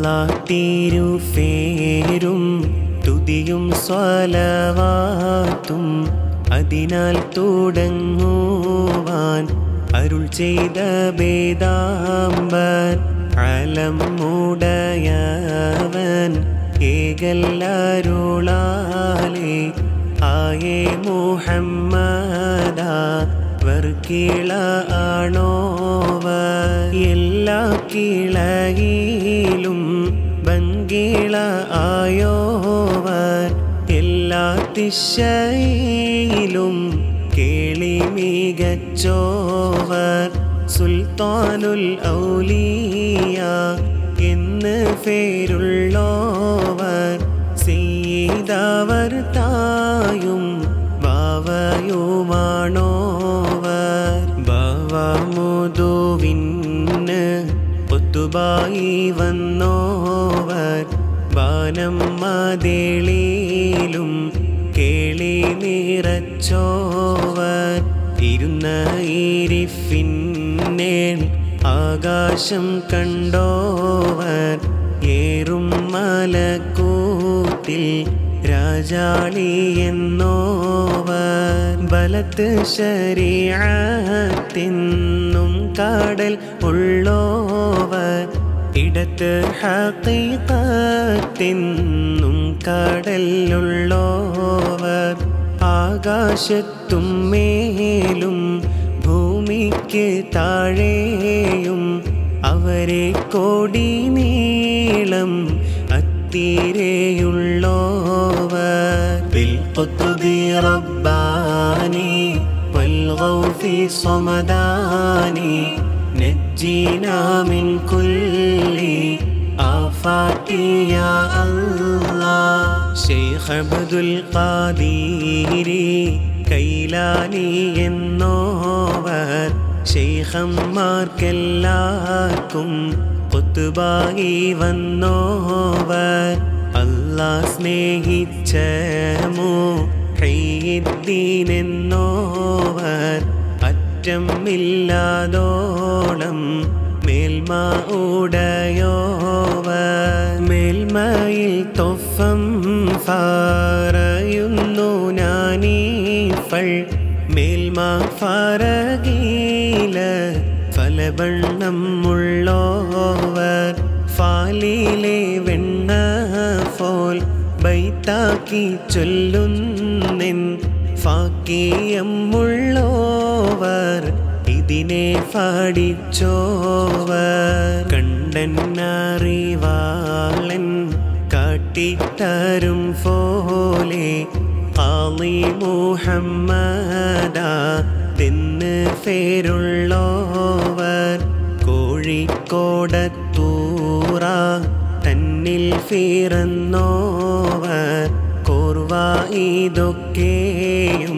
അല്ലാ തിരുഫേരും തുതിയും സ്വലവാത്തും അതിനാൽ തുടങ്ങുവാൻ അരുൾ ചെയ്ത ബേദാംബർ അലം മുടയവൻ ഏകല്ലരുളാലേ ആയേ മുഹമ്മദ വർക്കിള ആണോവ എല്ലാ കിളയിലും ബങ്കിള ആയോവർ എല്ലാ ദിശയിലും കേളി മികച്ചോവർ സുൽത്താനുൽ ഔലിയ എന്ന് പേരുള്ളോവർ ചെയ്തവർ തായും ബാവയുമാണോവർ ബാവമുതുവിന് ഒത്തുബായി വന്നോവർ ബാനം മതേളിയിലും കേളി നിറച്ചോവർ ഇരുന്ന ഇരിഫിന്നേൽ ആകാശം കണ്ടോവർ ഏറും മലക്കൂത്തിൽ രാജാളി എന്നോവർ ബലത്ത് ശരീരത്തിന്നും കാടൽ ഉള്ളോവർ ഇടത്ത് ഹീകത്തിന്നും കടലുള്ളോവർ ആകാശത്തും മേലും ഭൂമിക്ക് താഴെയും അവരെ കോടി നീളം അത്തിരെയുള്ളോവർ بالقطب رباني والغوث صمداني نجينا من كل آفات يا الله شيخ عبد القادر കൈലാനി എന്നോവർ ശൈഖന്മാർക്കെല്ലാവർക്കും കൊത്തുബായി വന്നോവർ അല്ലാ സ്നേഹിച്ച എന്നോവർ അറ്റമില്ലാതോളം മേൽമ ഉടയോവർ മേൽമയിൽ തൊഫം പറയുന്നു ഞാനീഫൾ മേൽമ ഫറകീല ഫലബണ്ണം ഉള്ളോവർ ഫാലിലെ വെണ്ണ ഫോൽ ബൈത്താക്കി ചൊല്ലുന്നെൻ ഫാക്കിയമുള്ളോവർ ഇതിനെ ഫടിച്ചോവർ കണ്ടന്നറിവാളൻ കാട്ടിത്തരും പോലെ ആളി മുഹമ്മദ തിന്ന് പേരുള്ളോവർ കോഴിക്കോടത്തൂറ തന്നിൽ ഫിറന്നോവർ കോർവ ഇതൊക്കെയും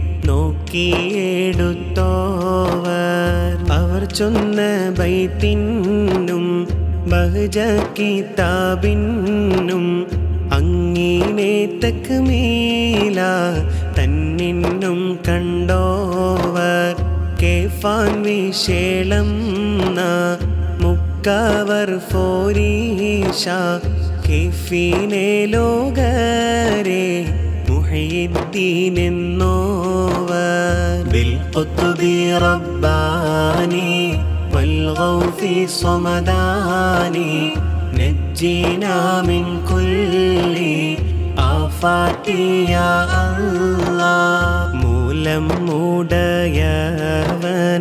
നോക്കിയെടുത്തോവർ അവർ ചൊന്ന ബൈത്തിനും ബഹജ കിതാബിനും അങ്ങിനെ തക്ക് മേല തന്നിന്നും കണ്ടോവർ കേഫാൻ വിശേളം നാ മുക്കവർ ഫോരീഷ കേഫീനെ ലോകരെ മുഹയിദ്ദീൻ എന്നോവർ بالقطب رباني والغوث صمداني نجينا من كل آفات يا الله മൂലം മൂടയവൻ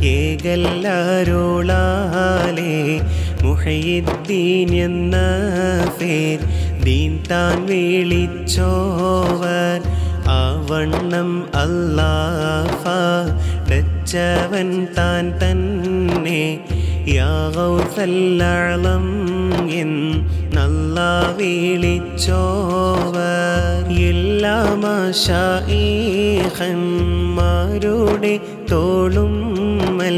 ഏകല്ലരുളാലേ മുഹയിദ്ദീൻ എന്ന പേർ ദീൻ താൻ വിളിച്ചോവർ ആവണ്ണം അല്ലാഫ ഡച്ചവൻ താൻ തന്നെ യാഗൗസല്ലളം എന്നല്ല വിളിച്ചോവർ എല്ലാ മാഷീഹന്മാരുടെ തോളുമ്മൽ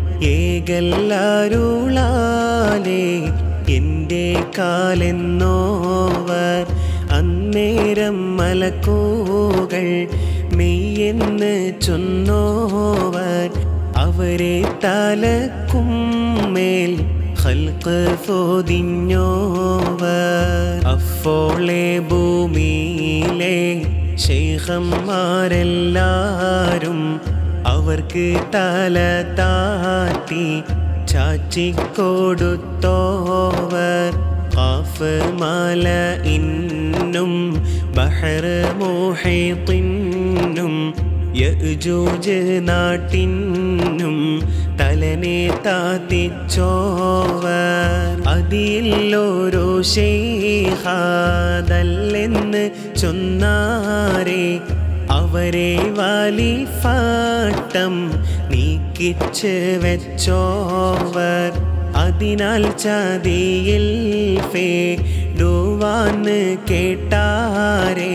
ഏകല്ലാരുളാലേ എൻ്റെ കാലെന്നോവർ അന്നേരം മലക്കൂകൾ മെയ്യെന്ന് ചൊന്നോവർ അവരെ തലക്കും മേൽ ഹൽക്ക് പൊതിഞ്ഞോവർ അഫോളെ ഭൂമിയിലെ ശൈഖന്മാരെല്ലാരും അവർക്ക് തല താട്ടി ചാച്ചിക്കൊടുത്തോവർ ഖാഫ് മല ഇന്നും ബഹർ മോഹിത്തിനും യജൂജ് നാട്ടിനും തലനെ താത്തിച്ചോവർ അതിലൊരു ഷെയ്ഹാദല്ലെന്ന് ചൊന്നാരെ അവരെ വലിഫാട്ടം നീക്കിച്ച് വെച്ചോവർ അതിനാൽ ചതിയിൽ ഫേടുവാന്ന് കേട്ടാരെ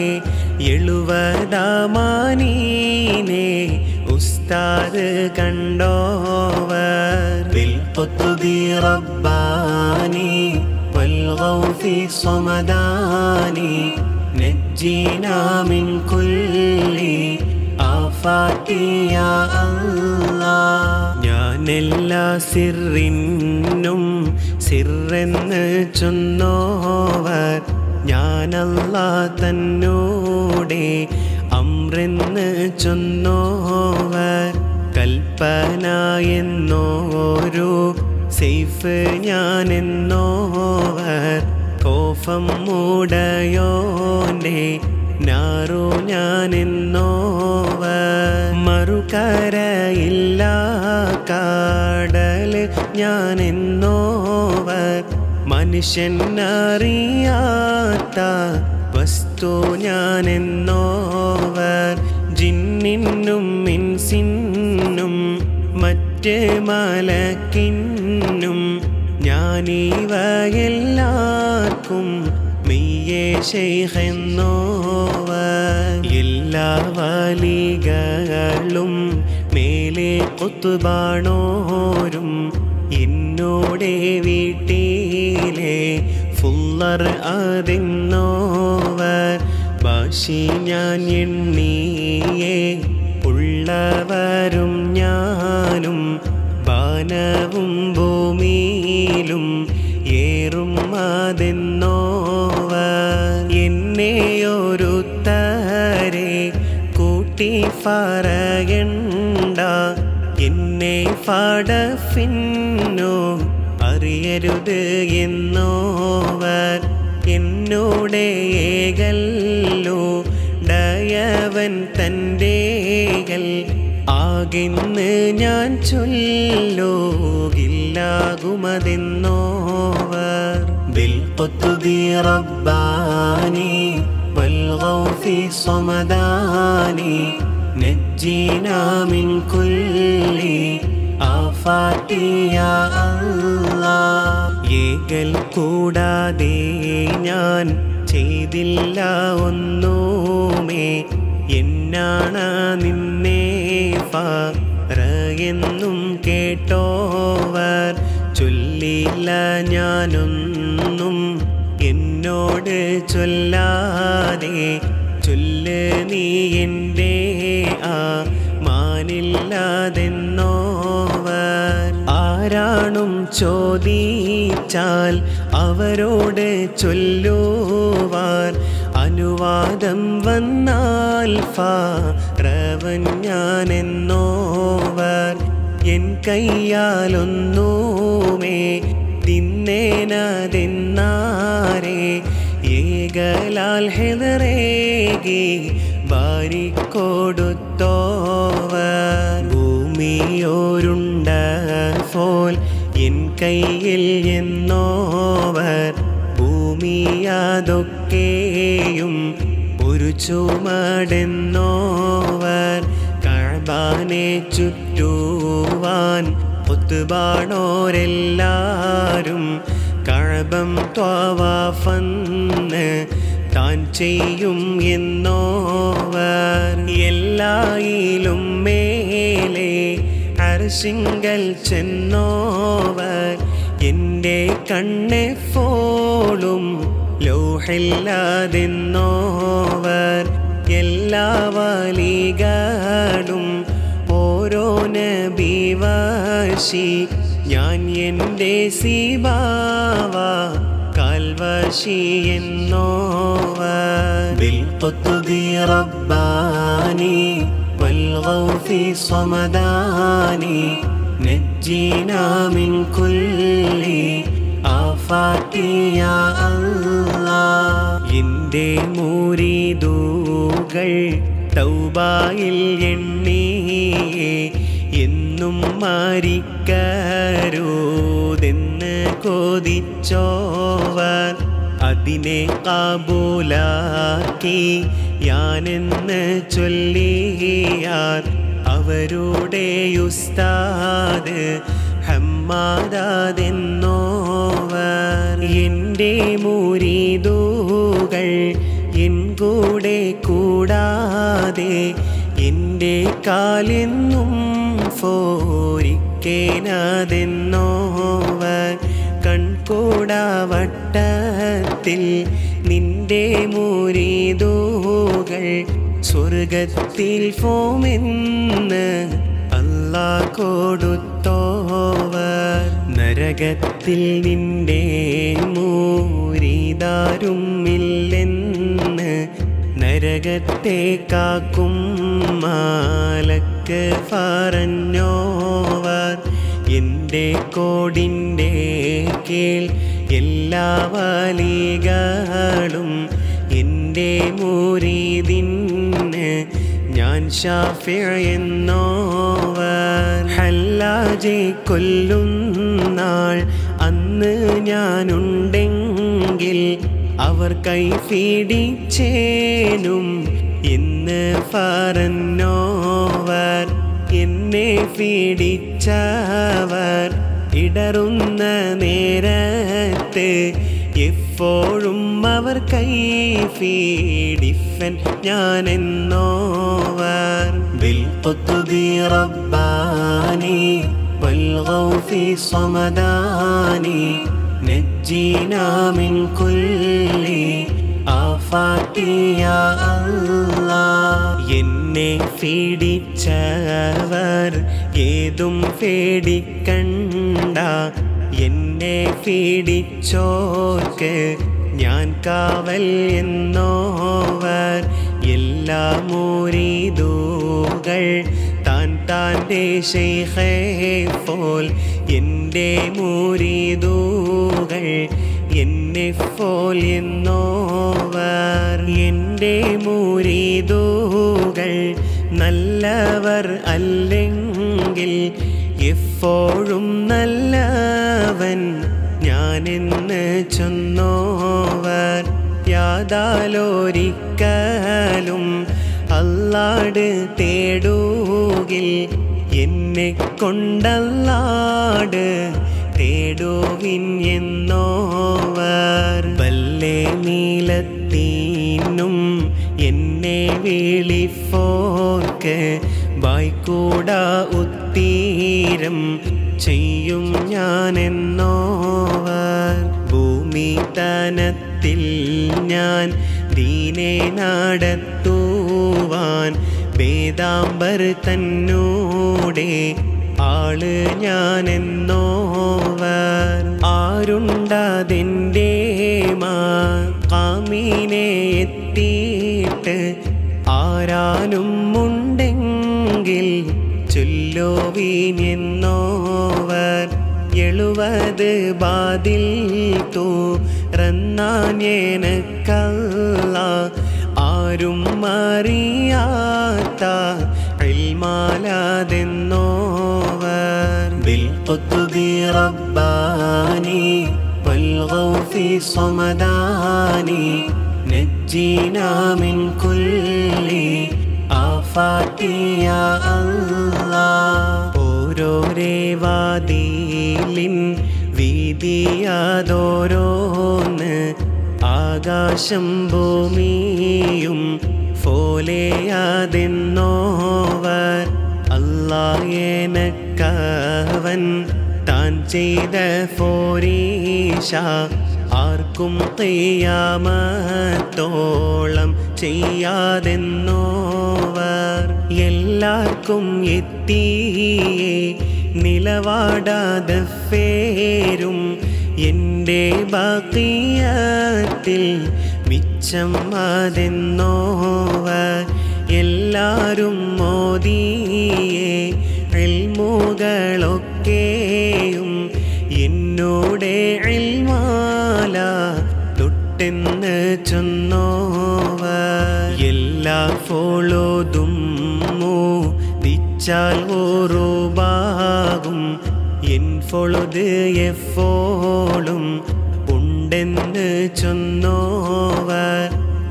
എഴുവതാമാനീനെ ഉസ്താദ് കണ്ടോവർ ബിൽഖുത്തുബി റബ്ബാനി والغوث صمداني نجينا من كل آفات يا الله ഞാൻ എല്ലാ സിറിനും സിറെന്ന് ചൊന്നോവർ ഞാനല്ല തന്നോടെ അമ്രെന്ന് ചൊന്നോവർ കൽപ്പന എന്നോരു സേഫ് ഞാനെന്നോവർ കോഫം മൂടയോന്റെ നാറു ഞാനെന്നോവർ മറുകരയില്ല കാടല് ഞാനെന്നോവർ മനുഷ്യനറിയാത്ത വസ്തു ഞാനെന്നോവർ ജിന്നിനും മിൻസിനും മറ്റ് മലക്കിന്നും ഞാനീവയെല്ലാവർക്കും മെയ്യേ ശൈഖെന്നോവർ എല്ലാ വലികളും മേലെ കൊത്തുബാണോരും എന്നോടെ വീട്ടിലെ ഫുള്ളർ അതെന്നോവർ ഭാഷി ഞാൻ എണ്ണിയേ ഉള്ളവരും ഞാനും ബാനവും ഭൂമിയിലും ഏറും അതെന്നോവർ എന്നെയൊരു തരെ കൂട്ടി പറയണ്ട എന്നെ ഫടഫിന്നോ അറിയരുത് എന്നോവർ എന്നോടെ ഏകല്ലോ ഡയവൻ തൻ്റെകൾ ആകെന്ന് ഞാൻ ചൊല്ലോകില്ലാകുമതെന്നോവർ ബിൽഖുത്തുബി റബ്ബാനി والغوث صمداني نجينا من كل آفات يا الله ഏകൽ കൂടാതെ ഞാൻ ചെയ്തില്ല ഒന്നുമേ എന്നാണ് നിന്നെ ഫറയെന്നും കേട്ടോവർ ചൊല്ലില്ല ഞാനൊന്നും എന്നോട് ചൊല്ലാതെ ചൊല്ല് നീ എൻ്റെ ആ മാനില്ലാതെന്നോവർ ആരാണും ചോദിച്ചാൽ അവരോട് ചൊല്ലുവാൻ അനുവാദം വന്നാൽ ഫറവൻ ഞാനെന്നോവർ എൻ കയ്യാലൊന്നുമേ തിന്നേനതെന്നാരെ ഏകലാൽ ഹെതറേകി വാരിക്കൊടുത്തോവർ ഭൂമിയോരുണ്ട ഫോൽ എൻ കയ്യിൽ എന്നോവർ ഭൂമി അതൊക്കെയും ഒരു ചുമടെന്നോവർ കഴബാനെ ചുറ്റുവാൻ ഒത്തുപാണോരെല്ലാരും കഴബം ത്വാവാഫന്ന് താൻ ചെയ്യും എന്നോവർ എല്ലായിലും മേലെ അർശിങ്കൽ ചെന്നോവർ എൻ്റെ കണ്ണെ ഫോളും ലോഹില്ലാതെന്നോവർ എല്ലാ വലികളും ഓരോ നബിവാശി ഞാൻ എൻ്റെ സീബാവ കാൽവശി എന്നോവർ بالقطب رباني والغوث صمداني نجينا من كل آفات يا الله എൻ്റെ മൂരിതൂകൾ തൗബായിൽ എണ്ണിയേ എന്നും മാരിക്കരുതെന്ന് കൊതിച്ചോവർ അതിനെ കാബൂലാക്കി ഞാനെന്ന് ചൊല്ലിയാർ അവരുടെ ഉസ്താദ് ഹമ്മാദെന്നോവർ എൻ്റെ മുരീതൂകൾ എൻ കൂടെ കൂടാതെ എൻ്റെ കാലെന്നും ഫോരിക്കേനതെന്നോവർ കൺകൂടാവട്ടത്തിൽ നിന്റെ മുരീതൂകൾ സ്വർഗത്തിൽ ഫോമെന്ന് അല്ലാ കൊടുത്തോവർ നരകത്തിൽ നിന്റെ മൂരിതാരും ഇല്ലെന്ന് നരകത്തെ കാക്കും മാലക്ക് പറഞ്ഞോവർ എൻ്റെ കോടിൻ്റെ കീൾ എല്ലാ വലികളും എൻ്റെ മുരീതിന് ഞാൻ ഷാഫിയ എന്നോവർ ഹല്ലാജെ കൊല്ലുന്നാൾ അന്ന് ഞാനുണ്ടെങ്കിൽ അവർ കൈ പീഡിച്ചേനും എന്ന് പറഞ്ഞോവർ എന്നെ പീഡിച്ചവർ ഇടറുന്ന നേരത്ത് എപ്പോഴും അവർ കൈ ഫീഡിഫൻ ഞാൻ എന്നോവർ بالقطب رباني والغوث صمداني نجينا من كل آفات يا الله എന്നെ പീഡിച്ചവർ ഏതും പേടിക്കണ്ട എന്നെ പീഡിച്ചോർക്ക് ഞാൻ കാവൽ എന്നോവർ എല്ലാ മൂരീതൂകൾ താൻ താൻ്റെ ശൈഖേ പോൽ എൻ്റെ മൂരീതൂകൾ എന്നെ പോൽ എന്നോവർ എൻ്റെ മൂരീതൂകൾ നല്ലവർ അല്ലെങ്കിൽ എപ്പോഴും നല്ലവൻ ഞാനെന്ന് ചൊന്നോവർ യാതാലോരിക്കലും അല്ലാട് തേടൂകിൽ എന്നെ കൊണ്ടല്ലാട് തേടുവിൻ എന്നോവർ വല്ലേ നീലത്തീനും എന്നെ വിളിപ്പോർക്ക് വായിക്കൂട ഉത്തീരം ചെയ്യും ഞാൻ എന്നോവർ ഭൂമി തനത്തിൽ ഞാൻ ദീനെ നടത്തുവാൻ വേദാംബർ തന്നൂടെ ആള് ഞാൻ എന്നോവർ ആരുണ്ടതിൻ്റെ മാ കാമീനെ എത്തിയിട്ട് ആരാനും ഉണ്ടെങ്കിൽ ചൊല്ലോവീൻ എന്നോവർ എഴുപത് ബാതിൽ തുറന്നാൻ എനക്കല്ല ആരും അറിയാത്ത ഇൽമാലാതെന്നോവർ بالقطب رباني والغوث صمداني نجينا من كل آفات يا الله ഓരോരേ വാതിലിൻ വീതിയാതോരോന്ന് ആകാശം ഭൂമിയും ഫോലെയാതെന്നോവർ അല്ലായനക്കവൻ താൻ ചെയ്ത ഫോരീഷ ആർക്കും തെയ്യാമത്തോളം ചെയ്യാതെന്നോവർ എല്ലാവർക്കും എത്തിയേ നിലവാടാതെ ഷറഫേരും എൻ്റെ ബാക്കിയത്തിൽ മിച്ചം അതെന്നോവർ എല്ലാരും മോദിയെ എൽമുകളൊക്കെയും എന്നോടെ എൽമാല തൊട്ടെന്ന് ചൊന്നോവർ എല്ലാ ഫോളോതും ദിച്ചാൽ ഓറുബാകും എൻ ഫോളത് എഫോളും ഉണ്ടെന്ന് ചൊന്നോവർ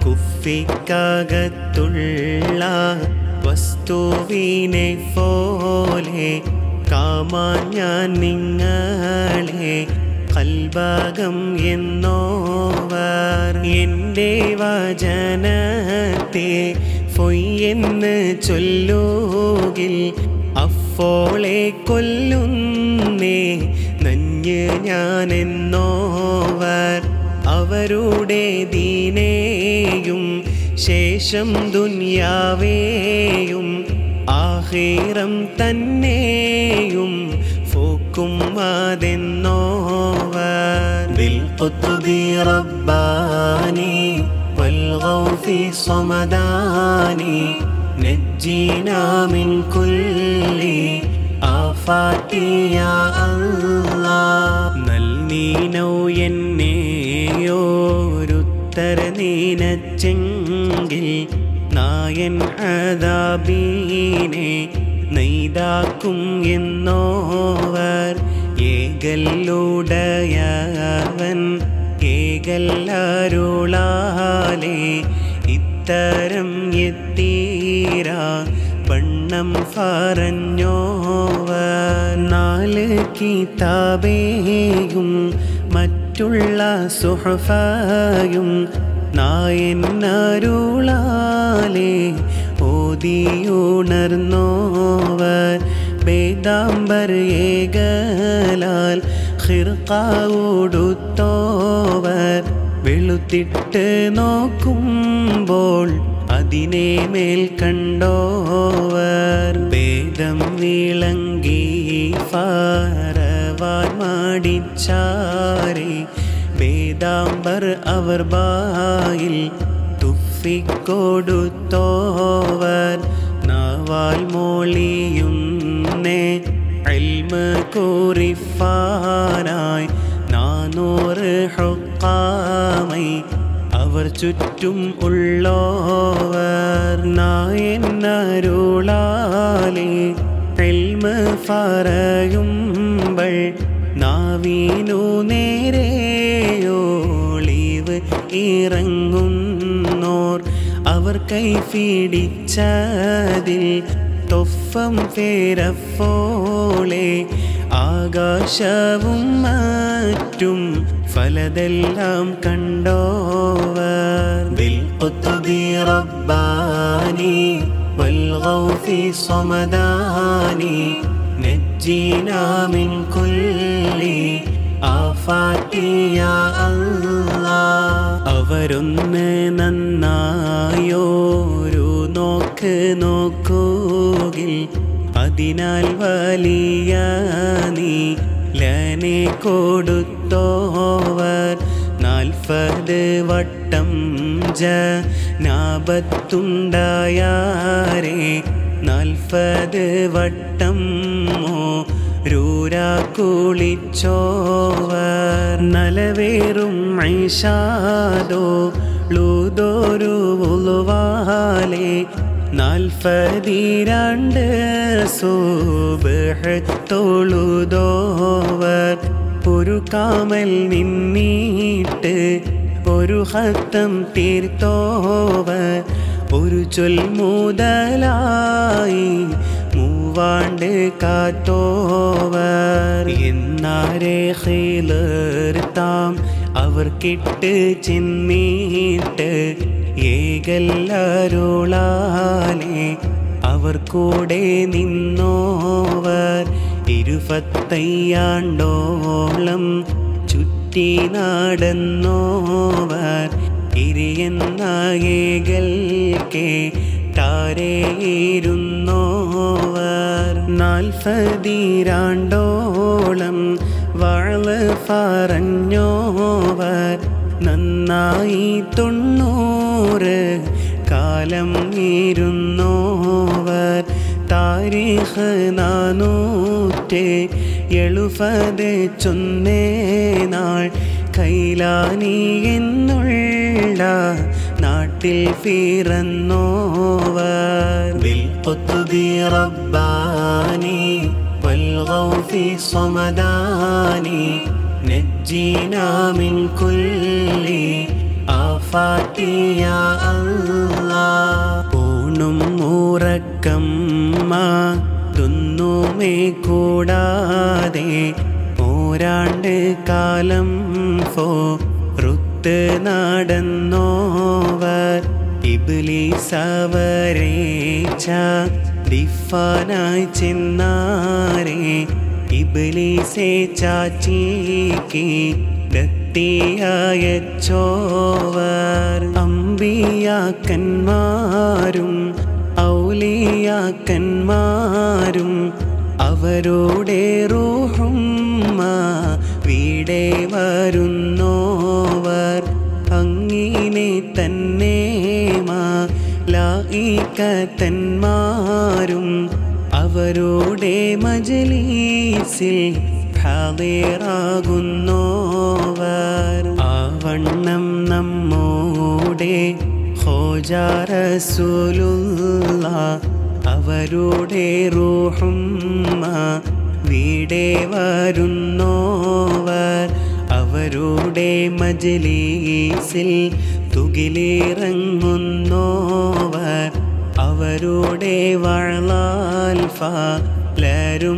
കുഫിക്കകത്തുള്ള വസ്തുവിനെ പോലെ കാമാൻ ഞാൻ നിങ്ങളെ കൽഭാഗം എന്നോവർ എൻ്റെ വചനത്തെ പൊയ്യെന്ന് ചൊല്ലുകിൽ അപ്പോളെ കൊല്ലുന്നേ നഞ്ഞ് ഞാനെന്നോവർ അവരുടെ ദീനേയും ശേഷം ദുന്യാവേയും ആഹീറം തന്നെയും ഫോക്കും അതെന്നോവർ بالقطب رباني والغوث صمداني نجينا من كل آفات يا الله നൽനീനോ എന്നെയോരുത്തര നീനച്ചെങ്കിൽ നായൻ അതാബീനെ നെയ്താക്കും എന്നോവർ ഏകല്ലുടയവൻ ഏകല്ലരുളാലേ ഇത്തരം എത്തീരാ വണ്ണം പറഞ്ഞോവർ നാല് കിതാബേയും മറ്റുള്ള സുഹഫയും നായന്നരുളാലേ ഓതിയുണർന്നോവർ വേദാംബർ ഏകലാൽ ഹിർക്കാവോടുത്തോവർ വെളുത്തിട്ട് നോക്കുമ്പോൾ അതിനെ മേൽ കണ്ടോവർ വേദം വിളങ്ങി ഫാരവാൻ മാടിച്ചാരെ വേദാംബർ അവർ ബായിൽ തുഫിക്കൊടുത്തോവർ നാവാൽ മോളിയുന്നേ അൽമ കുറിഫാനായി നാനൂറ് ഹൊക്കാമൈ അവർ ചുറ്റും ഉള്ളോവർ നായന്നരുളാലേ എൽമ പറയുമ്പോൾ നാവീനു നേരെയോളിവ് ഇറങ്ങുന്നോർ അവർ കൈഫിടിച്ചതിൽ തൊഫം പേരഫോളെ ആകാശവും മറ്റും ഫലതെല്ലാം കണ്ടോവർ بالقطب رباني والغوث صمداني نجينا من كل آفات يا الله അവരൊന്ന് നന്നായോരു നോക്ക് നോക്കുകിൽ അതിനാൽ വലിയ നീ ലനെ കൊടുത്തോവർ നാൽപ്പത് വട്ടം ജനാപത്തുണ്ടായാരെ നാൽപ്പത് വട്ടം രൂരാ കുളിച്ചോവർ നലവേറും ഐഷാദോ ലൂതോരു ഉളുവാലെ നാൽപ്പതിരണ്ട് സൂബഹ് തൊഴുതോവർ ഒരു കാമൽ നിന്നീട്ട് ഒരു ഹത്തം തീർത്തോവർ ഒരു ചൊൽ മുതലായി മൂവാണ്ട് കാത്തോവർ എന്നാരെ ഹീലർത്താം അവർ കിട്ട് ചെന്നീട്ട് ഏകല്ലരുളാലെ അവർ കൂടെ നിന്നോവർ ഇരുപത്തയ്യാണ്ടോളം ചുറ്റി നടന്നോവർ ഇരിയെന്ന ഏകൽക്കെ താരയിരുന്നോവർ നാൽപ്പതിരാണ്ടോളം വാള് പറഞ്ഞോവർ നന്നായി തൊണ്ണൂറ് കാലം ഇരുന്നോവർ താരീഖ് നാനൂറ്റ് എഴുപത് ചൊന്നേ നാൾ കൈലാനി എന്നുള്ള നാട്ടിൽ പിറന്നോവർ ബിൽപുത്തുബി റബ്ബാനി والغوث صمداني نجينا من كل آفات يا الله ഊണും ഉറക്കം മാതൊന്നുമേ കൂടാതെ ഓരാണ്ട് കാലം ഫോ റുത്ത് നടന്നോവർ ഇബ്ലീസവരേച്ച ദിഫാനായി ചെന്നാരെ ഇബ്ലീസെ ചാച്ചിക്ക് ദത്തിയായ ചോവർ അമ്പിയാക്കന്മാരും ഔലിയാക്കന്മാരും അവരോടെ റൂഹും വീടെ വരുന്നോവർ അങ്ങിനെ തന്നെ ലായിക്കത്തന്മാരും അവരോടെ മജലീസിൽ ഹാദിറാകുന്നോവർ ആവണ്ണം നമ്മോടെ ഹോജാറസൂലുള്ള അവരുടെ റൂഹും വീടെ വരുന്നോവർ അവരുടെ മജലീസിൽ തുകിലിറങ്ങുന്നോവർ അവരുടെ വളാൽഫലരും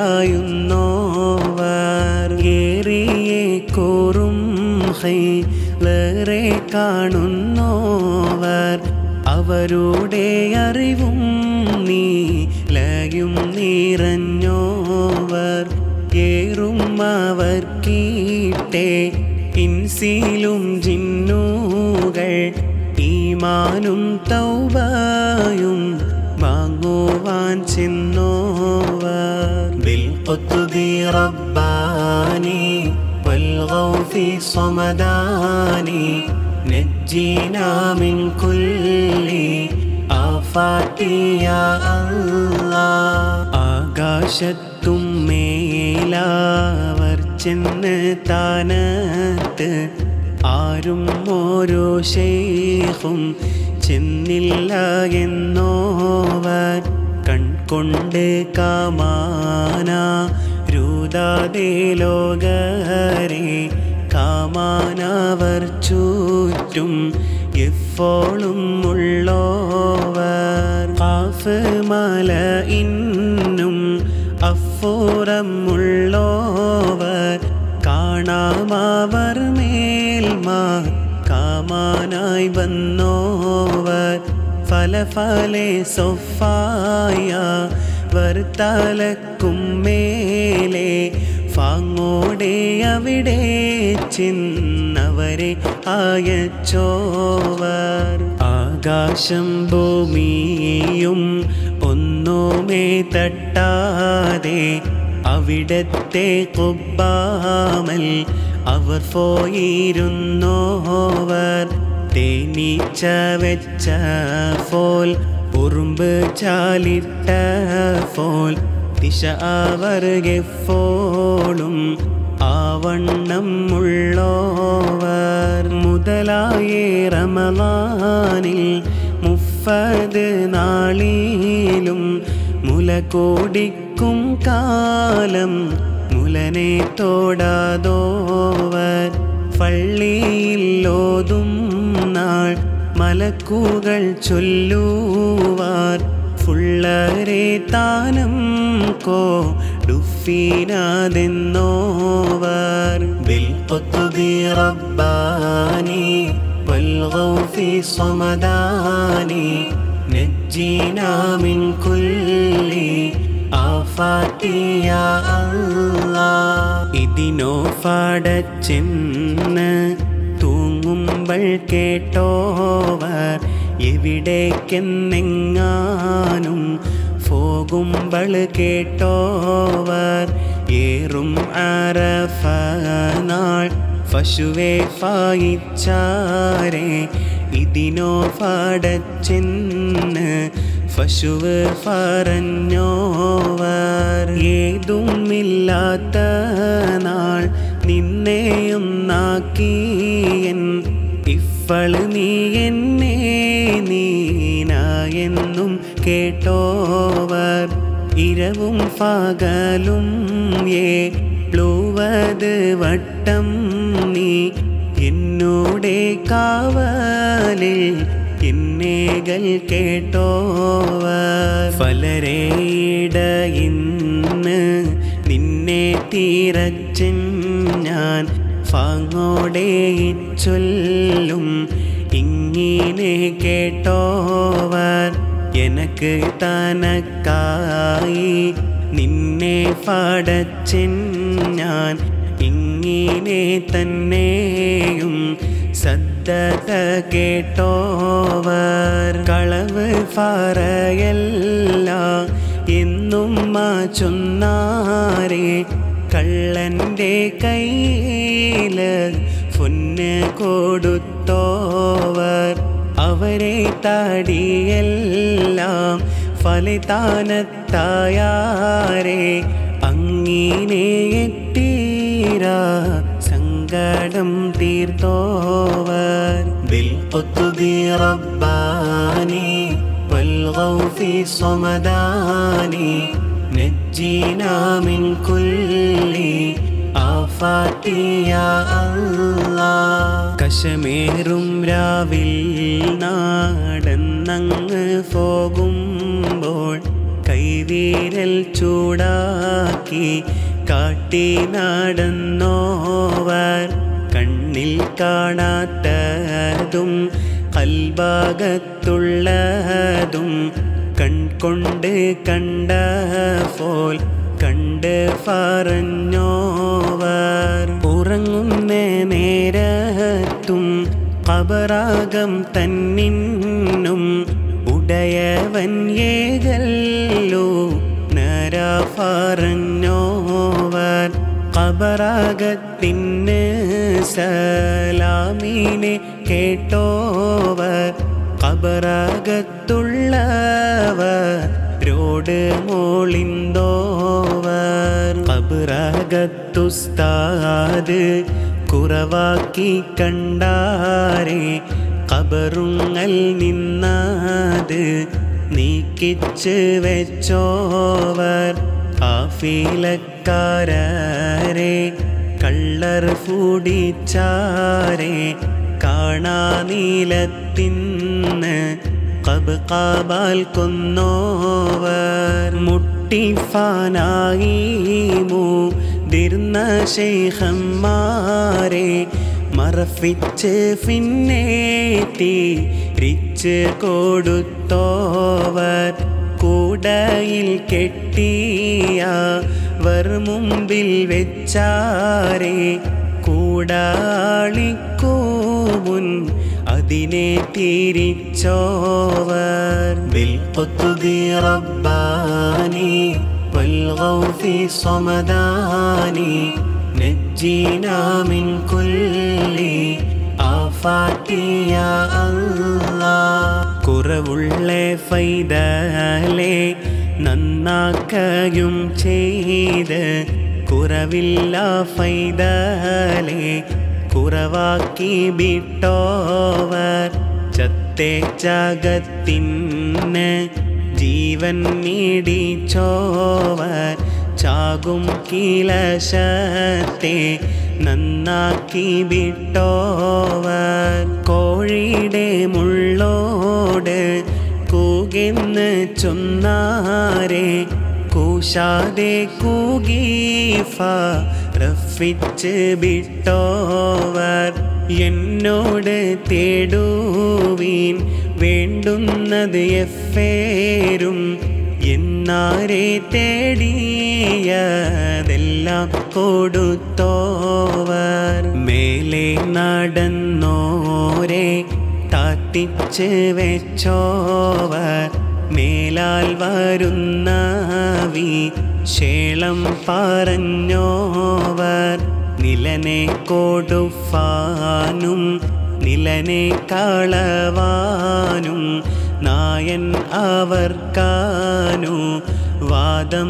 ചായുന്നോവർ ഏറിയെ കൂറും ഹൈലേറെ കാണുന്നോവർ അവരുടെ അറിവും നീലയും നിറഞ്ഞോവർ ഏറും അവർ കീട്ടെ ഇൻസിലും ജിന്നുകൾ ഈമാനും തൗബയും വാങ്ങുവാൻ ചെന്നോവർ ബിൽഖുത്തുബി റബ്ബാനി والغوث صمداني نجينا من كل آفات يا الله ആകാശത്തും മേലാവർ ചെന്ന് താനത്ത് ആരും ഓരോ ശേഖും ചെന്നില്ല എന്നോവർ കൺകൊണ്ട് കാമാന രൂതാതെ ലോകരെ കാമാനവർ ചുറ്റും എപ്പോഴും ഉള്ളോവർ കാഫ് മല ഇന്നും അഫോറം ഉള്ളോവർ കാണാമവർ മേൽമാ കാമാനായി വന്നോവർ ഫല ഫലെ സൊഫായ വർത്തലക്കും മേലെ ഫാങ്ങോടെ അവിടെ ചിന്നവരെ അയച്ചോവർ ആകാശം ഭൂമിയും ഒന്നുമേ തട്ടാതെ അവിടത്തെ കുബ്ബാമൽ അവർ പോയിരുന്നോവർ തേനീച്ച വെച്ച ഫോൽ ഉറുമ്പ് ചാലിട്ട ഫോൽ ദിശ അവർഗെപ്പോളും ആവണ്ണം ഉള്ളോവർ മുതലായേ റമലാനിൽ മുഫത് നാളിലും മുലകോടിക്കും കാലം മുലനെ തോടാതോവർ പള്ളിയിലോതും നാൾ മലക്കുകൾ ചൊല്ലുവാർ ഫുള്ളരെ താനം കോ ഡുഫീനാതെന്നോവർ ബിൽഖുത്തുബി റബ്ബാനി والغوث صمداني نجينا من كل آفات يا الله ഇതിനോ ഫടച്ചെന്ന് തൂങ്ങുമ്പോൾ കേട്ടോവർ എവിടേക്കെന്നെങ്ങാനും പോകുമ്പോൾ കേട്ടോവർ ഏറും അറഫ നാൾ പശുവെ ഫായിച്ചാരെ ഇതിനോ പാടച്ചെന്ന് പശുവ് പറഞ്ഞോവർ ഏതുമില്ലാത്ത നാൾ നിന്നെയൊന്നാക്കിയൻ ഇഫള് നീ എന്നെ നീനായെന്നും കേട്ടോവർ ഇരവും പകലും ഏ പ്ലൂവത് വട്ടം നീ എന്നോടെ കാവലിൽ എന്നേകൾ കേട്ടോവർ ഫലരേട ഇന്ന് നിന്നെ തീരച്ചൻ ഞാൻ ഫാങ്ങോടെ ചൊല്ലും ഇങ്ങനെ കേട്ടോവർ എനക്ക് തനക്കായി നിന്നെ പാടച്ചൻ ഞാൻ ഇങ്ങനെ തന്നെയും സദ്ദത കേട്ടോവർ കളവ് പറയല്ല എന്നും മാ ചൊന്നാരെ കള്ളൻ്റെ കയ്യില് പൊന്ന് കൊടുത്തോവർ അവരെ താടിയെല്ലാം ഫലിതാനത്തായാരെ അങ്ങിനെ എത്തീരാ സങ്കടം തീർത്തോവർ بالقطب رباني والغوث صمداني نجينا من كل آفات يا الله കശമേറും രാവിൽ നാടന്നങ്ങ് പോകുമ്പോൾ കൈവീരൽ ചൂടാക്കി കാട്ടി നടന്നോവർ കണ്ണിൽ കാണാത്തതും കൽഭാഗത്തുള്ളതും കൺകൊണ്ട് കണ്ട പോൽ കണ്ട് പറഞ്ഞോവർ ഉറങ്ങുന്ന നേരത്തും കബറാകം തന്നിന്നും ഉടയവൻ ഏകല്ലോ നര പറഞ്ഞോവർ കബറാകത്തിന് സലാമീനെ കേട്ടോവർ കബറാകത്തുള്ളവരോട് മോളിന്തോവർ കബറാകത്തുസ്താദ് കുറവാക്കി കണ്ടാരെ കബറുങ്ങൽ നിന്നത് നീക്കിച്ച് വെച്ചോവർ ആഫീലക്കാരരെ കള്ളർ ഫൂടിച്ചാരെ കാണാ നീലത്തിന്ന് കബ് കാബാൽ കൊന്നോവർ മുട്ടിഫാനായി മുതിർന്ന ശൈഖന്മാരെ മറഫിച്ച് പിന്നേത്തി റിച്ച് കൊടുത്തോവർ കൂടയിൽ കെട്ടിയ വർ മുമ്പിൽ വെച്ചാരെ കൂടാളിക്കൂമുൻ അതിനെ തിരിച്ചോവർ بالقطب رباني والغوث صمداني نجينا من كل آفات يا الله കുറവുള്ള ഫൈതലെ നന്നാക്കയും ചെയ്ത് കുറവില്ല ഫൈതലെ കുറവാക്കി വിട്ടോവർ ചത്തേ ജഗത്തിന് ജീവൻ നീടിച്ചോവർ ചാകും കിലശത്തെ നന്നാക്കി വിട്ടോവർ കോഴിയുടെ മുള്ളോട് കൂകെന്ന് ചൊന്നാരെ കൂശാതെ കൂകീഫ റഫിച്ച് വിട്ടോവർ എന്നോട് തേടുവീൻ വേണ്ടുന്നത് എഫേരും എന്നാരെ തേടിയതെല്ലാം കൊടുത്തോവർ മേലെ നടന്നോരെ താത്തിച്ച് വെച്ചോവർ മേലാൽ വരുന്ന ശേളം പറഞ്ഞോവർ നിലനെ കൊടുഫാനും നിലനെ കളവാനും നായൻ അവർക്കാനു വാദം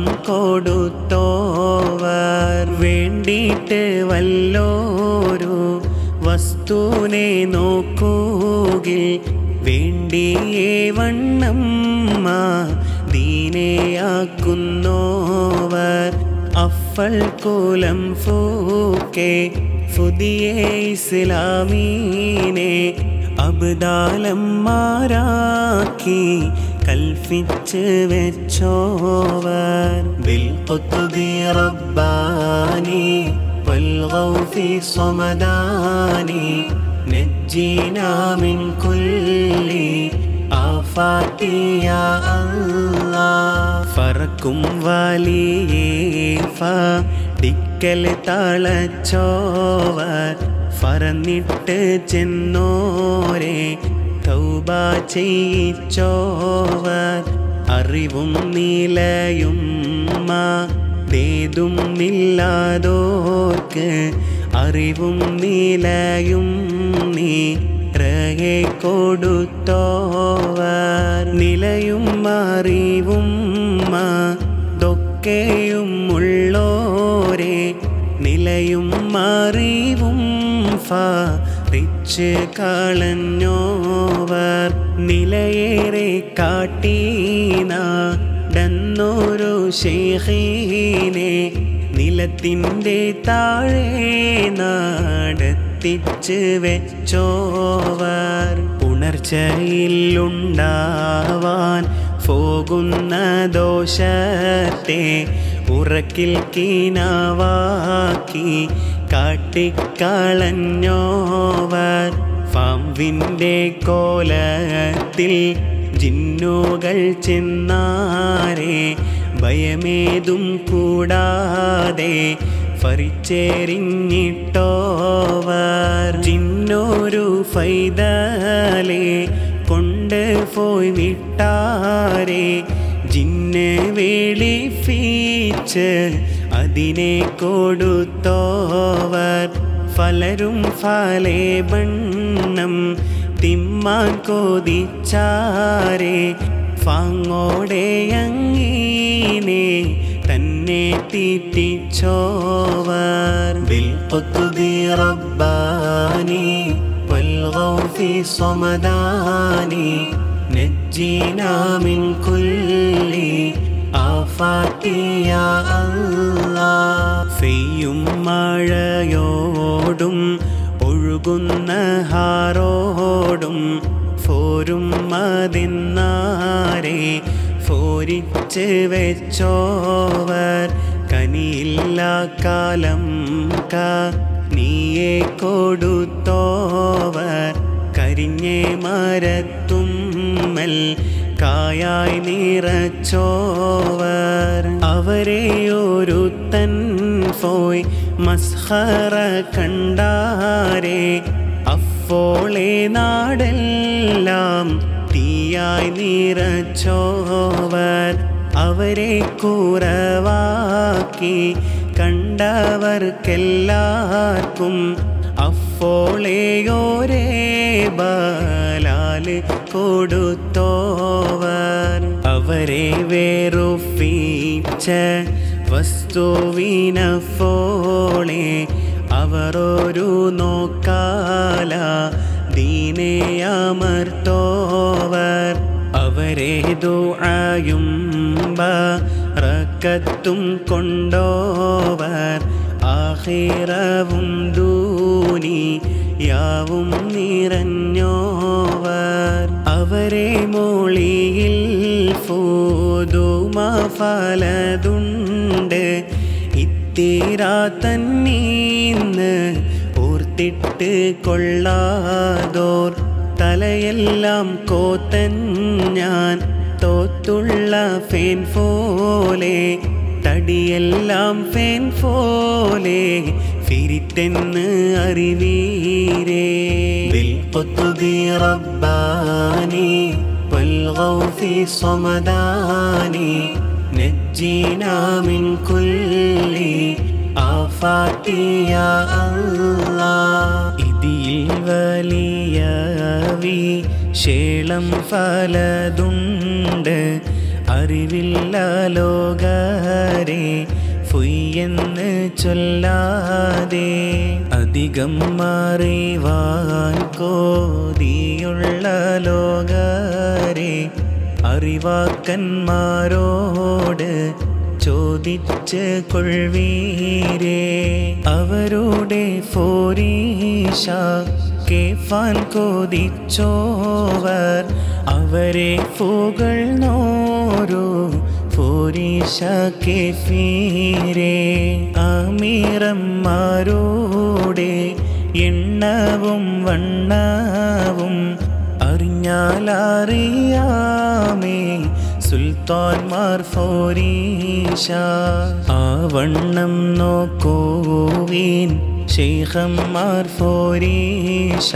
കൊടുത്തോവർ വേണ്ടിയിട്ട് വല്ലോരു വസ്തുവിനെ നോക്കൂകിൽ വേണ്ടിയേ വണ്ണം ദീനയാക്കുന്നോവർ അഫൽ കുലം ഫൂക്കെ പുതിയ ഇസ്ലാമീനെ അബ്ദാലന്മാരാക്കി കൽപ്പിച്ച് വെച്ചോവർ ബിൽ ഖുത്ബി റബ്ബാനി والغوث صمداني نجينا من كل آفات يا الله ഫറക്കും വലിയേഫ ടിക്കൽ തളച്ചോവർ ഫറന്നിട്ട് ചെന്നോരെ തൗബ ചെയ്യിച്ചോവർ അറിവും നിലയും േതും ഇല്ലാതോർക്ക് അറിവും നിലയും നീ റഹെ കൊടുത്തോവർ നിലയും അറിവും ദൊക്കെയും ഉള്ളോരെ നിലയും അറിവും ഫറിച്ച് കളഞ്ഞോവർ നിലയേറെ കാട്ടീനാടന്നൊരു ശേഖീനെ നിലത്തിൻ്റെ താഴെ നാടെത്തിച്ച് വെച്ചോവർ ഉണർച്ചയിലുണ്ടാവാൻ പോകുന്ന ദോഷത്തെ ഉറക്കിൽ കീനാവാക്കി കാട്ടിക്കളഞ്ഞോവർ പാമ്പിൻ്റെ കോലത്തിൽ ജിന്നുകൾ ചെന്നാരെ ഭയമേതും കൂടാതെ ഫറിച്ചെറിഞ്ഞിട്ടോവർ ജിന്നൊരു ഫൈതലെ കൊണ്ട് പോയി വിട്ടാരെ ജിന്നെ വേളിഫീച്ച് അതിനെ കൊടുത്തോവർ ഫലരും ഫലേ ബണ്ണം തിമ്മാൻ കോതിച്ചാരെ ഫാങ്ങോടെ അങ്ങീനെ തന്നെ തീറ്റിച്ചോവർ ബിൽ ഖുത്ബി റബ്ബാനി والغوث صمداني نجينا من كل آفات يا الله ഫെയ്യും മഴയോടും ഒഴുകുന്ന ഹാറോടും ഫോരും മതിന്നാരെ ഫോരിച്ച് വെച്ചോവർ കനിയില്ല കാലം ക നീയെ കൊടുത്തോവർ കരിഞ്ഞേ മരത്തുമ്മൽ കായായി നിറച്ചോവർ അവരെ ഒരുത്തൻ പോയി മസ്ഹറ കണ്ടാരെ അപ്പോളെ നാടെല്ലാം തീയായി നിറച്ചോവർ അവരെ കുറവാക്കി കണ്ടവർക്കെല്ലാവർക്കും അപ്പോളെയോരേ ബാലാല് കൊടുത്തോവർ അവരെ വേറുഫീച്ച വസ്തുവിനപ്പോളെ അവർ ഒരു നോക്കാല ദീനെ അമർത്തോവർ അവരെ ദുആയും ബറക്കത്തും കൊണ്ടോവർ ആഖിറവും ദൂനി യാവും നിറഞ്ഞോവർ അവരെ മോളിയിൽ ഫോതുമ ഫലതുണ്ട് ഇത്തീരാ തന്നീന്ന് ഓർത്തിട്ട് കൊള്ളാതോർ തലയെല്ലാം കോത്തൻ ഞാൻ തോത്തുള്ള ഫേൻ പോലെ തടിയെല്ലാം ഫേൻ പോലെ ഫിരിത്തെന്ന് അറിവീരേ بالقطب رباني والغوث صمداني نجينا من كل آفات يا الله ഇതിൽ വലിയ വിശേളം ഫലതുണ്ട് അറിവില്ല ലോകരെ ഫുയ്യെന്ന് ചൊല്ലാതെ അധികം അറിവാൻ കോതിയുള്ള ലോകരെ അറിവാക്കന്മാരോട് ചോദിച്ച് കൊൾവീരേ അവരുടെ ഫോരീഷ കേഫാൻ കോതിച്ചോവർ അവരെ പുകൾ നോരോ ഫോരീഷ കേഫീരേ അമീറന്മാരോടെ എണ്ണവും വണ്ണവും അറിഞ്ഞാലറിയാമേ സുൽത്താൻമാർ ഫോരീഷ ആ വണ്ണം നോക്കോവീൻ ശൈഖന്മാർ ഫോരീഷ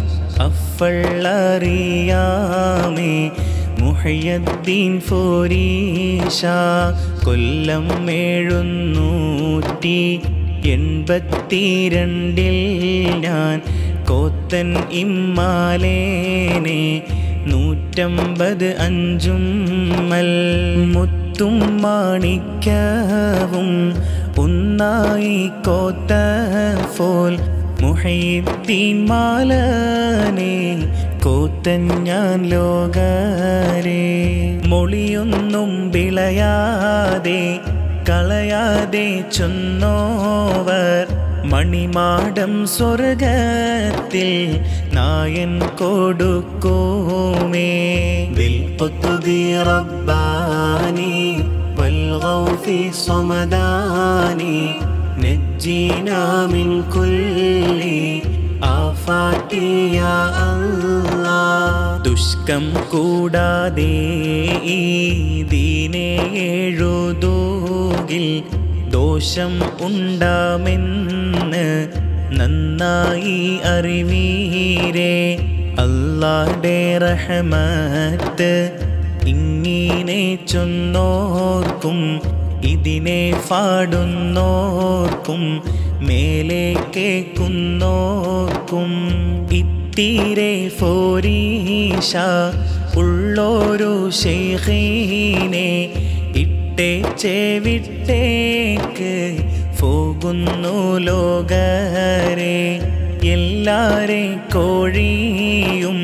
അഫള്ളറിയാമേ മുഹയ്യദ്ദീൻ ഫോരീഷ കൊല്ലം എഴുന്നൂറ്റി എൺപത്തിരണ്ടിൽ ഞാൻ കോത്തൻ ഇമ്മാലേനെ നൂറ്റമ്പത് അഞ്ചും മൽ മുത്തും മാണിക്കവും ഒന്നായി കോത്ത ഫോൽ മുഹീദ്ദീൻ മാലനെ കോത്തൻ ഞാൻ ലോകരെ മൊളിയൊന്നും വിളയാതെ കളയാതെ ചൊന്നോവർ മണിമാടം സ്വർഗത്തിൽ നായൻ കൊടുക്കുമേ بالقطب رباني والغوث صمداني نجينا من كل آفات يا الله ദുഷ്കം കൂടാതെ ഈ ദീനെ എഴുതൂകിൽ ദോഷം ഉണ്ടാമെന്ന് നന്നായി അറിവീരേ അല്ലാടെ റഹമത്ത് ഇങ്ങനെ ചൊന്നോർക്കും ഇതിനെ പാടുന്നോർക്കും മേലെ കേക്കുന്നോർക്കും ഇത്തീരെ ഫോരീഷ ഉള്ളോരു ശൈഖീനെ ഇട്ടേച്ചേ വിട്ടേക്ക് പോകുന്നു ലോകരെ എല്ലാരെ കോഴിയും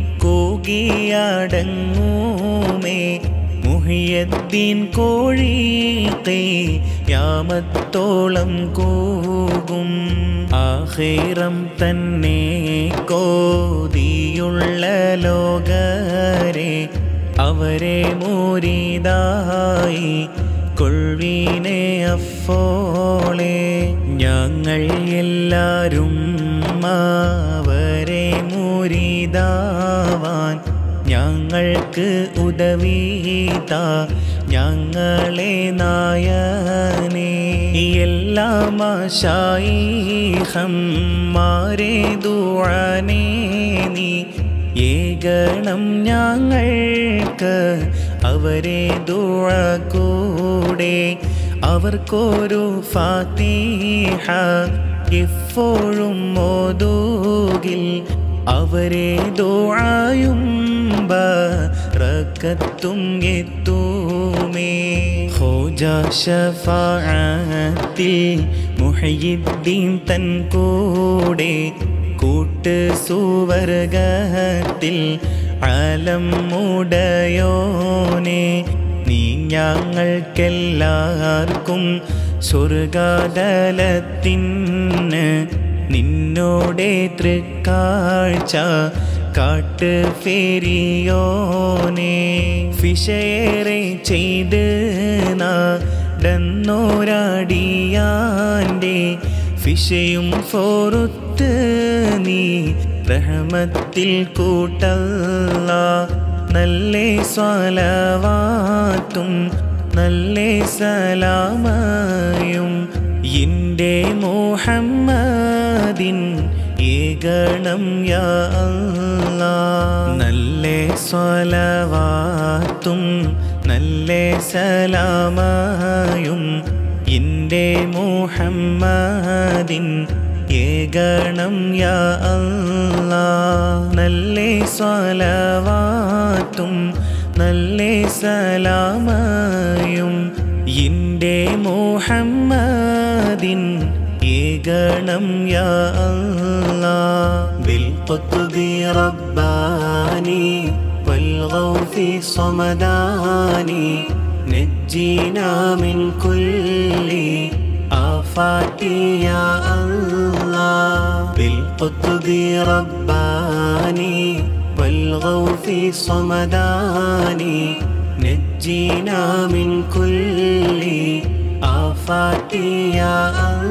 കൂകിയടങ്ങൂമേ മുഹിയദ്ദീൻ കോഴീത്തെ യാമത്തോളം കൂകും ആഹേറം തന്നെ കോതിയുള്ള ലോകരെ അവരെ മൂരിതായി കൊൾവീനെ അഫോളെ ഞങ്ങൾ എല്ലാരും അവരെ മൂരിതാവാൻ ഞങ്ങൾക്ക് ഉദവീത ഞങ്ങളെ നായനെ എല്ലാ മാഷായിഹന്മാരെ ദുആനെ നീ ഏകണം ഞങ്ങൾക്ക് അവരെ ദുഴ കൂടെ അവർക്കൊരു ഫാത്തിഹ എപ്പോഴും മോദൂകിൽ അവരെ ദുആയും ബറക്കത്തും എത്തൂമേ ഹോജ ഷഫാഅത്തിൽ മുഹയ്യിദ്ദീൻ തൻ കൂടെ കൂട്ട് സുവർഗത്തിൽ അലം മുടയോനെ നീ ഞങ്ങൾക്കെല്ലാവർക്കും സ്വർഗാതലത്തിന് നിന്നോടെ തൃക്കാഴ്ച കാട്ട് ഫെരിയോനെ ഫിഷയേറെ ചെയ്ത് നടന്നോരാടിയാൻ്റെ ഫിഷയും ഫോറുത്ത് നീ റഹമത്തിൽ കൂട്ടല്ല നല്ലേ സ്വലവാത്തും നല്ലേ സലാമയും എൻ്റെ മുഹമ്മദിൻ ഏകണം യാ അല്ലാ നല്ലേ സ്വലവാത്തും നല്ല സലാമായും എൻ്റെ മുഹമ്മദിൻ ഏകണം യാ അല്ലാ നല്ല സ്വലവാത്തും നല്ല സലാമായും എൻ്റെ മുഹമ്മദിൻ ഏകണം യാ അല്ലാ بالقطب رباني والغوث صمداني نجينا من كل آفات يا الله بالقطب رباني والغوث صمداني نجينا من كل آفات يا الله